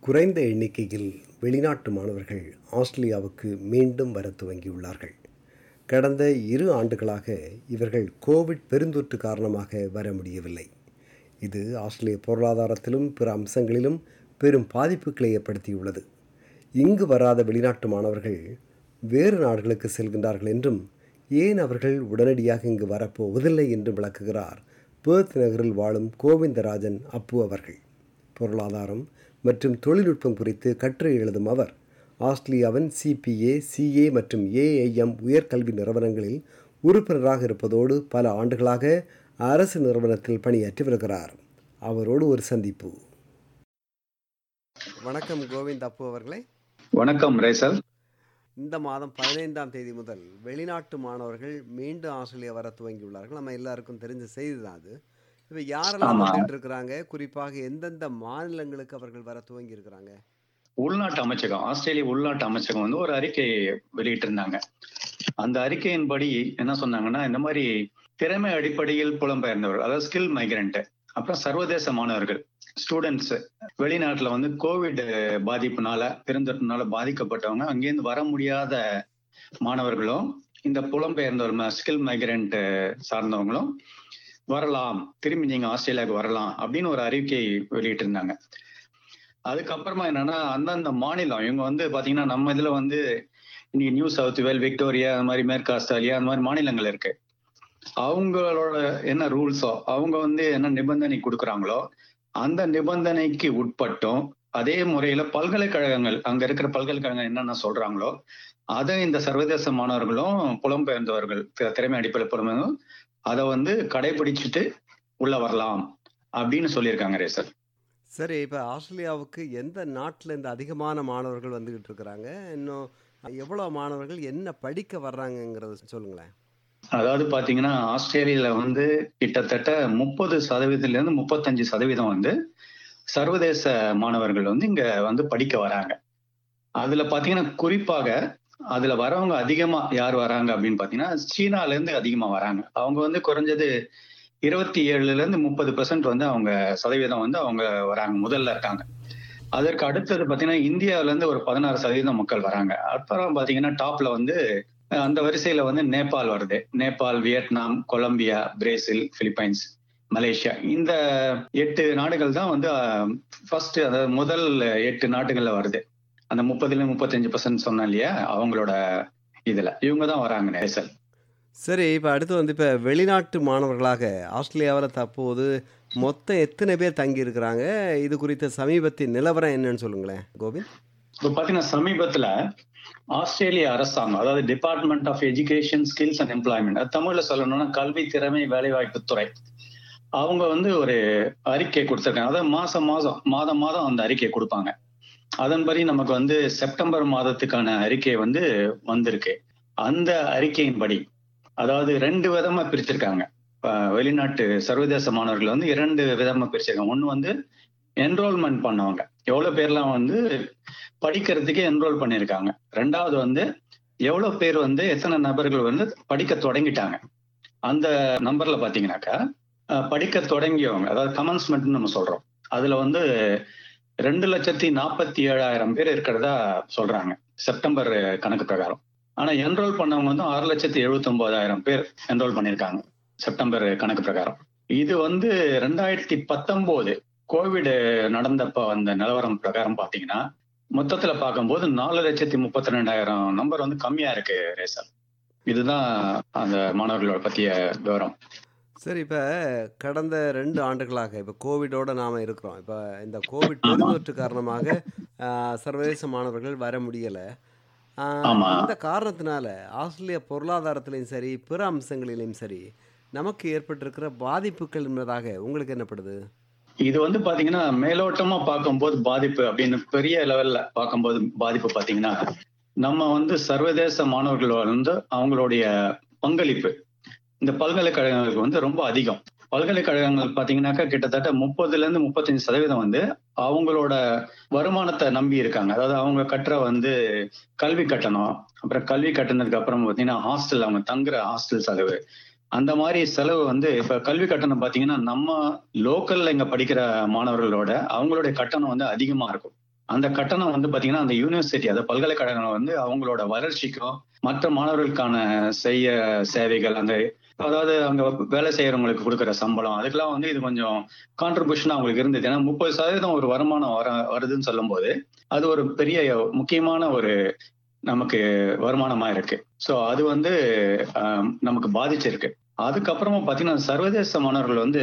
குறைந்த எண்ணிக்கையில் வெளிநாட்டு மாணவர்கள் ஆஸ்திரேலியாவுக்கு மீண்டும் வர துவங்கியுள்ளார்கள் கடந்த இரு ஆண்டுகளாக இவர்கள் கோவிட் பெருந்தொற்று காரணமாக வர முடியவில்லை இது ஆஸ்திரேலிய பொருளாதாரத்திலும் பிற அம்சங்களிலும் பெரும் பாதிப்புகளை ஏற்படுத்தியுள்ளது இங்கு வராத வெளிநாட்டு மாணவர்கள் வேறு நாடுகளுக்கு செல்கின்றார்கள் என்றும் ஏன் அவர்கள் உடனடியாக இங்கு வரப்போவதில்லை என்றும் விளக்குகிறார் பேர்த் நகரில் வாழும் கோவிந்தராஜன் அப்பு அவர்கள் பொருளாதாரம் மற்றும் தொழில்நுட்பம் குறித்து கட்டுரை எழுதும் அவர் ஆஸ்திரேலியாவின் சிபிஏ சிஏ மற்றும் ஏஐஎம் உயர்கல்வி நிறுவனங்களில் உறுப்பினராக இருப்பதோடு பல ஆண்டுகளாக அரசு நிறுவனத்தில் பணியாற்றி வருகிறார் அவரோடு ஒரு சந்திப்பு வணக்கம் கோவிந்த் அப்பு அவர்களே வணக்கம் ரேசல் இந்த மாதம் பதினைந்தாம் தேதி முதல் வெளிநாட்டு மாணவர்கள் மீண்டும் ஆஸ்திரேலியா வர துவங்கியுள்ளார்கள் நம்ம எல்லாருக்கும் தெரிஞ்ச செய்தி தான் அது இப்போ யாரெல்லாம் ஆமா. வந்துட்டு இருக்கிறாங்க குறிப்பாக எந்தெந்த மாநிலங்களுக்கு அவர்கள் வர துவங்கி இருக்கிறாங்க உள்நாட்டு அமைச்சகம் ஆஸ்திரேலிய உள்நாட்டு அமைச்சகம் வந்து ஒரு அறிக்கை வெளியிட்டிருந்தாங்க அந்த அறிக்கையின்படி என்ன சொன்னாங்கன்னா இந்த மாதிரி திறமை அடிப்படையில் புலம்பெயர்ந்தவர்கள் அதாவது ஸ்கில் மைக்ரண்ட் அப்புறம் சர்வதேச மாணவர்கள் ஸ்டூடெண்ட்ஸ் வெளிநாட்டுல வந்து கோவிட் பாதிப்புனால பெருந்தொற்றுனால பாதிக்கப்பட்டவங்க அங்கேருந்து வர முடியாத மாணவர்களும் இந்த புலம்பெயர்ந்தவர் ஸ்கில் மைக்ரண்ட் சார்ந்தவங்களும் வரலாம் திரும்பி நீங்க ஆஸ்திரேலியாவுக்கு வரலாம் அப்படின்னு ஒரு அறிக்கை வெளியிட்டிருந்தாங்க அதுக்கப்புறமா என்னன்னா அந்தந்த மாநிலம் இவங்க வந்து பாத்தீங்கன்னா நம்ம இதுல வந்து இன்னைக்கு நியூ சவுத் வேல் விக்டோரியா அந்த மாதிரி மேற்கு ஆஸ்திரேலியா அந்த மாதிரி மாநிலங்கள் இருக்கு அவங்களோட என்ன ரூல்ஸோ அவங்க வந்து என்ன நிபந்தனை கொடுக்குறாங்களோ அந்த நிபந்தனைக்கு உட்பட்டும் அதே முறையில பல்கலைக்கழகங்கள் அங்க இருக்கிற பல்கலைக்கழகங்கள் என்னென்ன சொல்றாங்களோ அதை இந்த சர்வதேச மாணவர்களும் புலம்பெயர்ந்தவர்கள் தி- திறமை அடிப்படையில் புலம்பெயர்ந்தவர்கள் அதை வந்து கடைபிடிச்சிட்டு உள்ள வரலாம் அப்படின்னு சொல்லியிருக்காங்க ரேசர் சரி இப்போ ஆஸ்திரேலியாவுக்கு எந்த நாட்டில் இந்த அதிகமான மாணவர்கள் வந்துகிட்டு இருக்கிறாங்க இன்னும் எவ்வளோ மாணவர்கள் என்ன படிக்க வர்றாங்கங்கிறத சொல்லுங்களேன் அதாவது பாத்தீங்கன்னா ஆஸ்திரேலியால வந்து கிட்டத்தட்ட முப்பது சதவீதத்துல இருந்து முப்பத்தஞ்சு சதவீதம் வந்து சர்வதேச மாணவர்கள் வந்து இங்க வந்து படிக்க வராங்க அதுல பாத்தீங்கன்னா குறிப்பாக அதுல வரவங்க அதிகமா யார் வராங்க அப்படின்னு பாத்தீங்கன்னா சீனால இருந்து அதிகமா வராங்க அவங்க வந்து குறைஞ்சது இருபத்தி ஏழுல இருந்து முப்பது பெர்சன்ட் வந்து அவங்க சதவீதம் வந்து அவங்க வராங்க முதல்ல இருக்காங்க அதற்கு அடுத்தது பாத்தீங்கன்னா இந்தியாவில இருந்து ஒரு பதினாறு சதவீதம் மக்கள் வராங்க அப்புறம் பாத்தீங்கன்னா டாப்ல வந்து அஹ் அந்த வரிசையில வந்து நேபாள் வருது Nepal Vietnam Colombia Brazil Philippines Malaysia இந்த எட்டு நாடுகள் தான் வந்து ஃபர்ஸ்ட் அதாவது முதல் எட்டு நாடுகள்ல வருது அந்த முப்பதுல முப்பத்தஞ்சு பர்சன்ட் சொன்னேன் இல்லையா அவங்களோட இதுல இவங்க தான் வராங்க நேசல் சரி இப்போ அடுத்து வந்து இப்போ வெளிநாட்டு மாணவர்களாக ஆஸ்திரேலியாவில் தற்போது மொத்தம் எத்தனை பேர் தங்கி இருக்கிறாங்க இது குறித்த சமீபத்திய நிலவரம் என்னன்னு சொல்லுங்களேன் கோவிந்த் இப்போ பாத்தீங்கன்னா சமீபத்துல ஆஸ்திரேலிய அரசாங்கம் அதாவது department of education skills and employment அது தமிழ்ல சொல்லணும்னா கல்வி திறமை வேலைவாய்ப்பு துறை அவங்க வந்து ஒரு அறிக்கை கொடுத்திருக்காங்க அதாவது மாசம் மாதம் மாதம் மாதம் அந்த அறிக்கையை கொடுப்பாங்க அதன்படி நமக்கு வந்து செப்டம்பர் மாதத்துக்கான அறிக்கை வந்து வந்திருக்கு அந்த அறிக்கையின்படி அதாவது ரெண்டு விதமா பிரிச்சிருக்காங்க அஹ் வெளிநாட்டு சர்வதேச மாணவர்கள் வந்து இரண்டு விதமா பிரிச்சிருக்காங்க ஒண்ணு வந்து என்ரோல்மெண்ட் பண்ணவங்க எவ்வளவு பேர்லாம் வந்து படிக்கிறதுக்கு என்ரோல் பண்ணியிருக்காங்க ரெண்டாவது வந்து எவ்வளவு பேர் வந்து எத்தனை நபர்கள் வந்து படிக்க தொடங்கிட்டாங்க அந்த நம்பர்ல பாத்தீங்கன்னாக்கா அஹ், படிக்க தொடங்கியவங்க அதாவது கமன்ஸ்மெண்ட் நம்ம சொல்றோம் அதுல வந்து ரெண்டு லட்சத்தி நாற்பத்தி ஏழாயிரம் பேர் இருக்கிறதா சொல்றாங்க செப்டம்பர் கணக்கு பிரகாரம் ஆனா என்ரோல் பண்ணவங்க வந்து ஆறு லட்சத்தி எழுபத்தி ஒன்பதாயிரம் பேர் என்ரோல் பண்ணியிருக்காங்க செப்டம்பர் கணக்கு பிரகாரம் இது வந்து ரெண்டாயிரத்தி பத்தொன்பது கோவிட் நடந்தப்ப அந்த நிலவரம் பிரகாரம் பாத்தீங்கன்னா மொத்தத்துல பார்க்கும்போது நாலு லட்சத்தி முப்பத்தி ரெண்டாயிரம் நம்பர் வந்து கம்மியா இருக்கு ரேசல் இதுதான் அந்த மாணவர்களோட பத்திய விவரம் சரி இப்போ கடந்த ரெண்டு ஆண்டுகளாக இப்போ கோவிடோட நாம் இருக்கிறோம் இப்போ இந்த கோவிட் பெருந்தொற்று காரணமாக ஆஹ், சர்வதேச மாணவர்கள் வர முடியலை ஆமா. இந்த காரணத்தினால ஆஸ்திரேலிய பொருளாதாரத்திலையும் சரி பிற அம்சங்களிலும் சரி நமக்கு ஏற்பட்டிருக்கிற பாதிப்புகள் என்பதாக உங்களுக்கு என்னப்படுது இது வந்து பாத்தீங்கன்னா மேலோட்டமா பார்க்கும்போது பாதிப்பு அப்படின்னு பெரிய லெவல்ல பார்க்கும்போது பாதிப்பு பாத்தீங்கன்னா நம்ம வந்து சர்வதேச மாணவர்கள் வந்து அவங்களுடைய பங்களிப்பு இந்த பல்கலைக்கழகங்களுக்கு வந்து ரொம்ப அதிகம் பல்கலைக்கழகங்கள் பாத்தீங்கன்னாக்கா கிட்டத்தட்ட முப்பதுல இருந்து முப்பத்தஞ்சு சதவீதம் வந்து அவங்களோட வருமானத்தை நம்பி இருக்காங்க அதாவது அவங்க கட்டுற வந்து கல்வி கட்டணம் அப்புறம் கல்வி கட்டினதுக்கு அப்புறம் பாத்தீங்கன்னா ஹாஸ்டல் அவங்க தங்குற ஹாஸ்டல் செலவு அந்த மாதிரி செலவு வந்து இப்ப கல்வி கட்டணம் பாத்தீங்கன்னா நம்ம லோக்கல்ல இங்க படிக்கிற மாணவர்களோட அவங்களுடைய கட்டணம் வந்து அதிகமா இருக்கும் அந்த கட்டணம் வந்து பாத்தீங்கன்னா அந்த யூனிவர்சிட்டி அந்த பல்கலைக்கழகங்கள் வந்து அவங்களோட வளர்ச்சிக்கும் மற்ற மாணவர்களுக்கான செய்ய சேவைகள் அந்த அதாவது அங்க வேலை செய்யறவங்களுக்கு கொடுக்குற சம்பளம் அதுக்கெல்லாம் வந்து இது கொஞ்சம் கான்ட்ரிபியூஷன் அவங்களுக்கு இருந்தது ஏன்னா முப்பது சதவீதம் ஒரு வருமானம் வர வருதுன்னு சொல்லும் போது அது ஒரு பெரிய முக்கியமான ஒரு நமக்கு வருமானமா இருக்கு ஸோ அது வந்து நமக்கு பாதிச்சிருக்கு அதுக்கப்புறமா பாத்தீங்கன்னா சர்வதேச மாணவர்கள் வந்து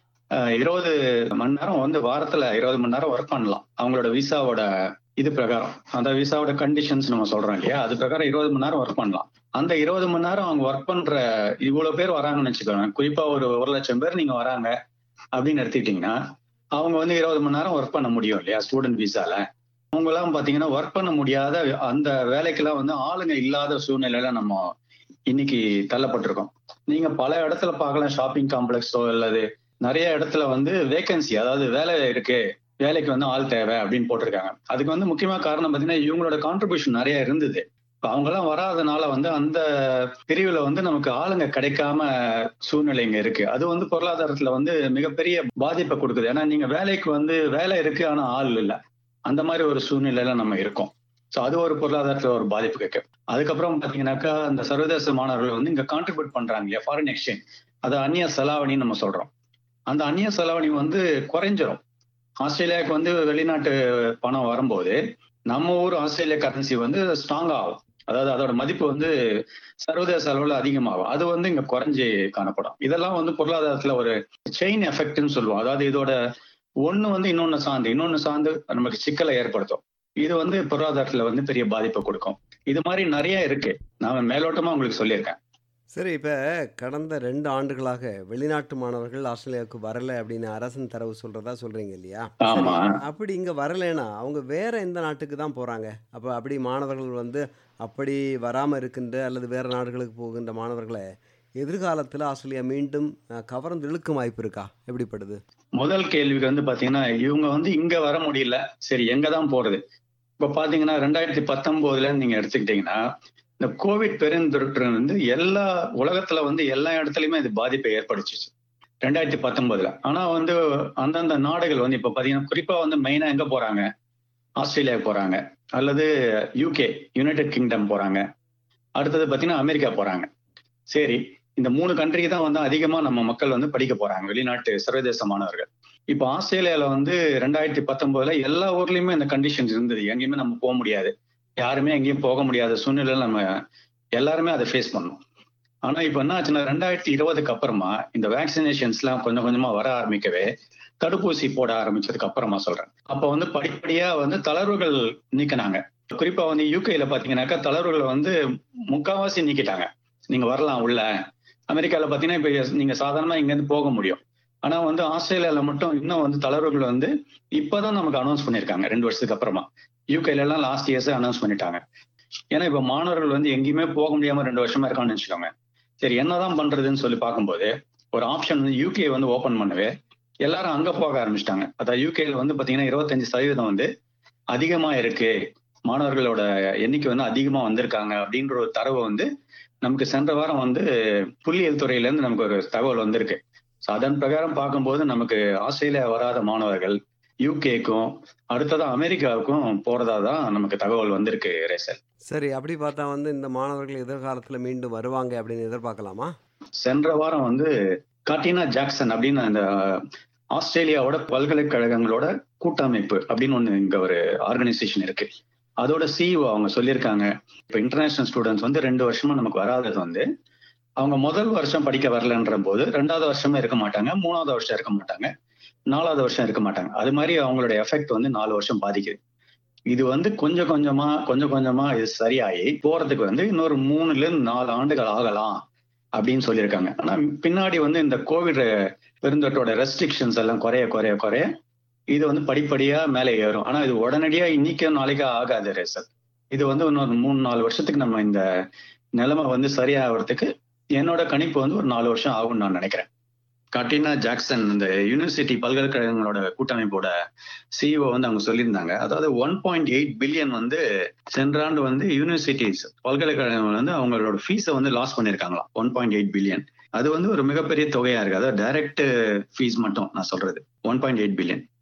இருபது மணி நேரம் வந்து வாரத்துல இருபது மணி நேரம் ஒர்க் பண்ணலாம் அவங்களோட விசாவோட இது பிரகாரம் அந்த விசாவோட கண்டிஷன்ஸ் நம்ம சொல்றோம் இல்லையா அது பிரகாரம் இருபது மணி நேரம் ஒர்க் பண்ணலாம் அந்த இருபது மணி நேரம் அவங்க ஒர்க் பண்ற இவ்வளவு பேர் வராங்கன்னு வச்சுக்கோங்க குறிப்பா ஒரு ஒரு லட்சம் பேர் நீங்க வராங்க அப்படின்னு எடுத்துக்கிட்டீங்கன்னா அவங்க வந்து இருபது மணி நேரம் ஒர்க் பண்ண முடியும் இல்லையா ஸ்டூடெண்ட் விசால அவங்க எல்லாம் பாத்தீங்கன்னா ஒர்க் பண்ண முடியாத அந்த வேலைக்கெல்லாம் வந்து ஆளுங்க இல்லாத சூழ்நிலையில நம்ம இன்னைக்கு தள்ளப்பட்டிருக்கோம் நீங்க பல இடத்துல பார்க்கலாம் ஷாப்பிங் காம்ப்ளெக்ஸோ அல்லது நிறைய இடத்துல வந்து வேகன்சி அதாவது வேலை இருக்கு வேலைக்கு வந்து ஆள் தேவை அப்படின்னு போட்டிருக்காங்க அதுக்கு வந்து முக்கியமான காரணம் பார்த்தீங்கன்னா இவங்களோட கான்ட்ரிபியூஷன் நிறைய இருந்தது இப்போ அவங்கெல்லாம் வராதனால வந்து அந்த பிரிவுல வந்து நமக்கு ஆளுங்க கிடைக்காம சூழ்நிலை இங்க இருக்கு அது வந்து பொருளாதாரத்துல வந்து மிகப்பெரிய பாதிப்பை கொடுக்குது ஏன்னா நீங்க வேலைக்கு வந்து வேலை இருக்கு ஆனா ஆள் இல்லை அந்த மாதிரி ஒரு சூழ்நிலையில நம்ம இருக்கோம் ஸோ அது ஒரு பொருளாதாரத்துல ஒரு பாதிப்பு இருக்கு அதுக்கப்புறம் பாத்தீங்கன்னாக்கா அந்த சர்வதேச மாணவர்கள் வந்து இங்க கான்ட்ரிபியூட் பண்றாங்க இல்லையா ஃபாரின் எக்ஸ்சேஞ்ச் அது அந்நிய செலாவணின்னு நம்ம சொல்றோம் அந்த அந்நிய செலாவணி வந்து குறைஞ்சிரும் ஆஸ்திரேலியாவுக்கு வந்து வெளிநாட்டு பணம் வரும்போது நம்ம ஊர் ஆஸ்திரேலியா கரன்சி வந்து ஸ்ட்ராங் ஆகும் அதாவது அதோட மதிப்பு வந்து சர்வதேச அளவில் அதிகமாகும் அது வந்து இங்க குறைஞ்சி காணப்படும் இதெல்லாம் வந்து பொருளாதாரத்துல ஒரு செயின் எஃபெக்ட்னு சொல்லுவோம் அதாவது இதோட ஒண்ணு வந்து இன்னொன்னு சார்ந்து இன்னொன்னு சார்ந்து நமக்கு சிக்கலை ஏற்படுத்தும் இது வந்து பொருளாதாரத்துல வந்து பெரிய பாதிப்பை கொடுக்கும் இது மாதிரி நிறைய இருக்கு நான் மேலோட்டமா உங்களுக்கு சொல்லியிருக்கேன் சரி இப்போ கடந்த ரெண்டு ஆண்டுகளாக வெளிநாட்டு மாணவர்கள் ஆஸ்திரேலியாவுக்கு வரல அப்படின்னு அரசின் தரவு சொல்றதா சொல்றீங்க இல்லையா ஆமா அப்படி இங்க வரலைன்னா அவங்க வேற எந்த நாட்டுக்கு தான் போறாங்க அப்போ அப்படி மாணவர்கள் வந்து அப்படி வராம இருக்கின்ற அல்லது வேற நாடுகளுக்கு போகின்ற மாணவர்களை எதிர்காலத்தில் ஆஸ்திரேலியா மீண்டும் கவர்ந்து இழுக்கும் வாய்ப்பு இருக்கா எப்படிப்படுது முதல் கேள்விக்கு வந்து பாத்தீங்கன்னா இவங்க வந்து இங்க வர முடியல சரி எங்க தான் போறது இப்ப பாத்தீங்கன்னா ரெண்டாயிரத்தி பத்தொன்பதுல நீங்க எடுத்துக்கிட்டீங்கன்னா இந்த கோவிட் பெருந்தொற்று வந்து எல்லா உலகத்துல வந்து எல்லா இடத்துலயுமே இது பாதிப்பை ஏற்படுத்துச்சு ரெண்டாயிரத்தி பத்தொன்பதுல ஆனா வந்து அந்தந்த நாடுகள் வந்து இப்ப பாத்தீங்கன்னா குறிப்பா வந்து மெயினா எங்க போறாங்க ஆஸ்திரேலியா போறாங்க அல்லது யூகே யுனைடெட் கிங்டம் போறாங்க அடுத்தது பாத்தீங்கன்னா அமெரிக்கா போறாங்க சரி இந்த மூணு கண்ட்ரிக்கு தான் வந்து அதிகமா நம்ம மக்கள் வந்து படிக்க போறாங்க வெளிநாட்டு சர்வதேச மாணவர்கள் இப்போ ஆஸ்திரேலியால வந்து ரெண்டாயிரத்தி பத்தொன்பதுல எல்லா ஊர்லயுமே இந்த கண்டிஷன்ஸ் இருந்தது எங்கேயுமே நம்ம போக முடியாது யாருமே எங்கேயும் போக முடியாத சூழ்நிலையில நம்ம எல்லாருமே அதை ஃபேஸ் பண்ணோம் ஆனா இப்ப என்ன ஆச்சுன்னா ரெண்டாயிரத்தி இருபதுக்கு அப்புறமா இந்த வேக்சினேஷன்ஸ் எல்லாம் கொஞ்சம் கொஞ்சமா வர ஆரம்பிக்கவே தடுப்பூசி போட ஆரம்பிச்சதுக்கு அப்புறமா சொல்றேன் அப்ப வந்து படிப்படியா வந்து தளர்வுகள் நீக்கினாங்க குறிப்பா வந்து யூகேல பாத்தீங்கன்னாக்கா தளர்வுகளை வந்து முக்காவாசி நீக்கிட்டாங்க நீங்க வரலாம் உள்ள அமெரிக்கால பாத்தீங்கன்னா இப்ப நீங்க சாதாரணமா இங்க இருந்து போக முடியும் ஆனா வந்து ஆஸ்திரேலியால மட்டும் இன்னும் வந்து தளர்வுகள் வந்து இப்பதான் நமக்கு அனௌன்ஸ் பண்ணிருக்காங்க ரெண்டு வருஷத்துக்கு அப்புறமா யூகேல எல்லாம் லாஸ்ட் இயர்ஸ் அனௌன்ஸ் பண்ணிட்டாங்க ஏன்னா இப்ப மாணவர்கள் வந்து எங்கேயுமே போக முடியாம ரெண்டு வருஷமா இருக்கான்னு வச்சுக்கோங்க சரி என்னதான் பண்றதுன்னு சொல்லி பார்க்கும்போது ஒரு ஆப்ஷன் வந்து யூகே வந்து ஓபன் பண்ணவே எல்லாரும் அங்க போக ஆரம்பிச்சிட்டாங்க அதாவது யூகேல வந்து பாத்தீங்கன்னா இருபத்தஞ்சு சதவீதம் வந்து அதிகமா இருக்கு மாணவர்களோட எண்ணிக்கை வந்து அதிகமா வந்திருக்காங்க அப்படின்ற ஒரு தரவு வந்து நமக்கு சென்ற வாரம் வந்து புள்ளியியல் துறையில இருந்து நமக்கு ஒரு தகவல் வந்திருக்கு ஸோ அதன் பிரகாரம் பார்க்கும்போது நமக்கு ஆஸ்திரேலியா வராத மாணவர்கள் யூகேக்கும் அடுத்ததா அமெரிக்காவுக்கும் போறதா தான் நமக்கு தகவல் வந்திருக்கு ரேசல் சரி அப்படி பார்த்தா வந்து இந்த மாணவர்கள் எதிர்காலத்தில் மீண்டும் வருவாங்க அப்படின்னு எதிர்பார்க்கலாமா சென்ற வாரம் வந்து காட்டினா ஜாக்சன் அப்படின்னு அந்த ஆஸ்திரேலியாவோட பல்கலைக்கழகங்களோட கூட்டமைப்பு அப்படின்னு ஒன்று இங்க ஒரு ஆர்கனைசேஷன் இருக்கு அதோட சிஇஓ அவங்க சொல்லியிருக்காங்க இப்போ இன்டர்நேஷனல் ஸ்டூடெண்ட்ஸ் வந்து ரெண்டு வருஷமா நமக்கு வராதது வந்து அவங்க முதல் வருஷம் படிக்க வரலன்ற போது ரெண்டாவது வருஷமே இருக்க மாட்டாங்க மூணாவது வருஷம் இருக்க மாட்டாங்க நாலாவது வருஷம் இருக்க மாட்டாங்க அது மாதிரி அவங்களோட எஃபெக்ட் வந்து நாலு வருஷம் பாதிக்குது இது வந்து கொஞ்சம் கொஞ்சமா கொஞ்சம் கொஞ்சமா இது சரியாகி போறதுக்கு வந்து இன்னொரு மூணுல இருந்து நாலு ஆண்டுகள் ஆகலாம் அப்படின்னு சொல்லியிருக்காங்க ஆனா பின்னாடி வந்து இந்த கோவிட் பெருந்தொற்றோட ரெஸ்ட்ரிக்ஷன்ஸ் எல்லாம் குறைய குறைய குறைய இது வந்து படிப்படியா மேலே ஏறும் ஆனா இது உடனடியா இன்னைக்கும் நாளைக்கா ஆகாது ரேசல் இது வந்து இன்னொரு மூணு நாலு வருஷத்துக்கு நம்ம இந்த நிலைமை வந்து சரியாகிறதுக்கு என்னோட கணிப்பு வந்து ஒரு நாலு வருஷம் ஆகும்னு நான் நினைக்கிறேன் கட்டினா ஜாக்சன் இந்த யூனிவர்சிட்டி பல்கலைக்கழகங்களோட கூட்டமைப்போட சிஇஓ வந்து அவங்க சொல்லியிருந்தாங்க அதாவது ஒன் பாயிண்ட் எயிட் பில்லியன் வந்து சென்ற ஆண்டு வந்து யூனிவர்சிட்டிஸ் பல்கலைக்கழகங்கள் வந்து அவங்களோட ஃபீஸை வந்து லாஸ் பண்ணியிருக்காங்களாம் ஒன் பாயிண்ட் எயிட் பில்லியன் அது வந்து ஒரு மிகப்பெரிய தொகையா இருக்கு அதாவது டைரக்ட் ஃபீஸ் மட்டும் நான் சொல்றது one point eight billion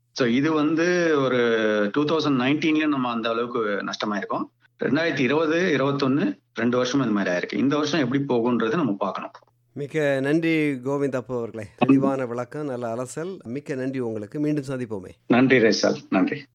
so இது வந்து ஒரு டூ தௌசண்ட் நைன்டீன்லயும் நம்ம அந்த அளவுக்கு நஷ்டமாயிருக்கோம் ரெண்டாயிரத்தி இருபது இருபத்தொன்னு ரெண்டு வருஷம் இந்த மாதிரி ஆயிருக்கு இந்த வருஷம் எப்படி போகுன்றது நம்ம பார்க்கணும் மிக்க நன்றி கோவிந்த் அப்பு அவர்களே தெளிவான விளக்கம் நல்ல அலசல் மிக்க நன்றி உங்களுக்கு மீண்டும் சந்திப்போமே நன்றி ரேசால் நன்றி